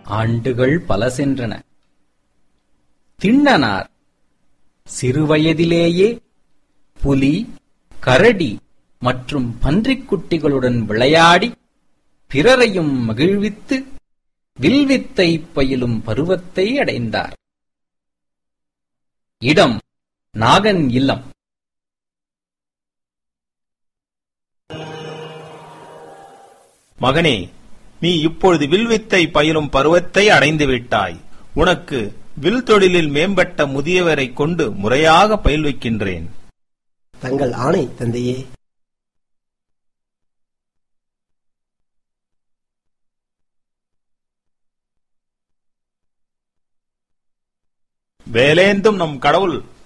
ஆண்டுகள் பல சென்றன திண்ணனார் சிறுவயதிலேயே புலி கரடி மற்றும் பன்றிக்குட்டிகளுடன் விளையாடி பிறரையும் மகிழ்வித்து வில்வித்தை பயிலும் பருவத்தை அடைந்தார் இடம் நாகன் இல்லம் மகனே நீ இப்பொழுது வில்வித்தை பயிலும் பருவத்தை அடைந்து விட்டாய் உனக்கு வில் தொழிலில் மேம்பட்ட முதியவரைக் கொண்டு முறையாக பயில்விக்கின்றேன் தங்கள் ஆணை தந்தையே வேலேந்தும் நம் கடவுள்